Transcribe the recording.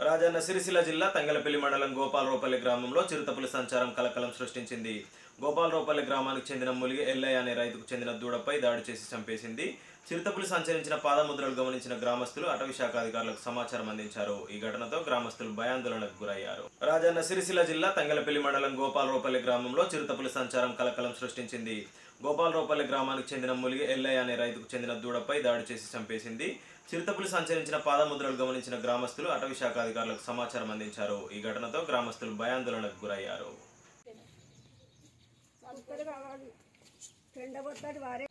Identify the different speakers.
Speaker 1: రాజన్న సిరిసిల్ల జిల్లా తంగలపల్లి మండలం గోపాలరోపల్లి గ్రామంలో చిరుతపులి సంచారం కలకలం సృష్టించింది గోపాలరోపల్లి గ్రామానికి చెందిన ములిగి ఎల్లయ్య అనే రైతుకు చెందిన దూడపై దాడి చేసి చంపేసింది చిరుతపులి సంచరించిన పాదముద్రలు గమనించిన గ్రామస్తులు అటవీ శాఖ అధికారులకు సమాచారం అందించారు ఈ ఘటనతో గ్రామస్తులు భయాందోళనకు గురయ్యారు రాజన్న సిరిసిల్ల జిల్లా తంగలపల్లి మండలం గోపాలరోపల్లి గ్రామంలో చిరుతపులి సంచారం కలకలం సృష్టించింది గోపాలరోపల్లి గ్రామానికి చెందిన ములిగి ఎల్లయ్య అనే రైతుకు చెందిన దూడపై దాడి చేసి చంపేసింది చిరుతపులి సంచరించిన పాదముద్రలు గమనించిన గ్రామస్తులు అటవీ శాఖ అధికారులకు సమాచారం అందించారు ఈ ఘటనతో గ్రామస్తులు భయాందోళనకు గురయ్యారు
Speaker 2: కుక్కలు కావాలి ఎండబొత్తది వారే